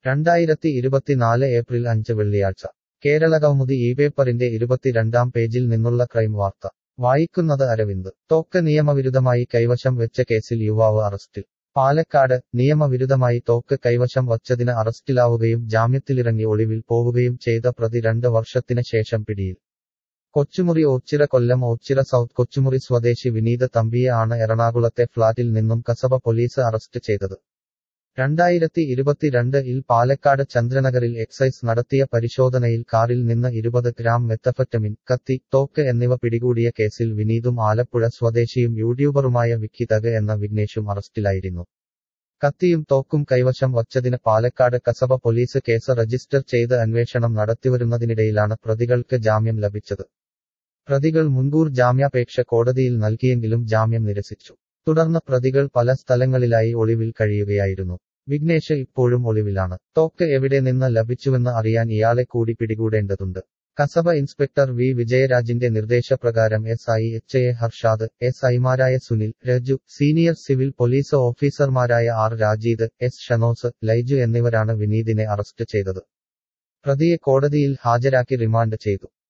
രണ്ടായിരത്തി ഇരുപത്തിനാല് ഏപ്രിൽ അഞ്ച് വെള്ളിയാഴ്ച കേരളകൗമുദി ഈ പേപ്പറിന്റെ ഇരുപത്തിരണ്ടാം പേജിൽ നിന്നുള്ള ക്രൈം വാർത്ത വായിക്കുന്നത് അരവിന്ദ് തോക്ക് നിയമവിരുദ്ധമായി കൈവശം വെച്ച കേസിൽ യുവാവ് അറസ്റ്റിൽ പാലക്കാട് നിയമവിരുദ്ധമായി തോക്ക് കൈവശം വച്ചതിന് അറസ്റ്റിലാവുകയും ജാമ്യത്തിലിറങ്ങി ഒളിവിൽ പോവുകയും ചെയ്ത പ്രതി രണ്ട് വർഷത്തിന് ശേഷം പിടിയിൽ കൊച്ചുമുറി ഓച്ചിറ കൊല്ലം ഓച്ചിറ സൗത്ത് കൊച്ചുമുറി സ്വദേശി വിനീത് തമ്പിയെ ആണ് എറണാകുളത്തെ ഫ്ളാറ്റിൽ നിന്നും കസബ പോലീസ് അറസ്റ്റ് ചെയ്തത് രണ്ടായിരത്തി ഇരുപത്തിരണ്ട് ഇൽ പാലക്കാട് ചന്ദ്രനഗറിൽ എക്സൈസ് നടത്തിയ പരിശോധനയിൽ കാറിൽ നിന്ന് ഇരുപത് ഗ്രാം മെത്തഫറ്റമിൻ കത്തി തോക്ക് എന്നിവ പിടികൂടിയ കേസിൽ വിനീതും ആലപ്പുഴ സ്വദേശിയും യൂട്യൂബറുമായ വിക്കി തഗ് എന്ന വിഘ്നേഷും അറസ്റ്റിലായിരുന്നു കത്തിയും തോക്കും കൈവശം വച്ചതിന് Palakkad Kasaba police case register ചെയ്ത് അന്വേഷണം നടത്തിവരുന്നതിനിടയിലാണ് പ്രതികൾക്ക് ജാമ്യം ലഭിച്ചത് പ്രതികൾ മുൻകൂർ ജാമ്യാപേക്ഷ കോടതിയിൽ നൽകിയെങ്കിലും ജാമ്യം നിരസിച്ചു തുടർന്ന് പ്രതികൾ പല സ്ഥലങ്ങളിലായി ഒളിവിൽ കഴിയുകയായിരുന്നു വിഘ്നേഷ് ഇപ്പോഴും ഒളിവിലാണ് തോക്ക് എവിടെ നിന്ന് ലഭിച്ചുവെന്ന് അറിയാൻ ഇയാളെ കൂടി പിടികൂടേണ്ടതുണ്ട് കസബ ഇൻസ്പെക്ടർ വി വിജയരാജിന്റെ നിർദ്ദേശപ്രകാരം S I H A Harshad S ഐമാരായ Sunil Raju senior civil police ഓഫീസർമാരായ ആർ രാജീദ് എസ് ഷനോസ് ലൈജു എന്നിവരാണ് വിനീതിനെ അറസ്റ്റ് ചെയ്തത് പ്രതിയെ കോടതിയിൽ ഹാജരാക്കി റിമാൻഡ് ചെയ്തു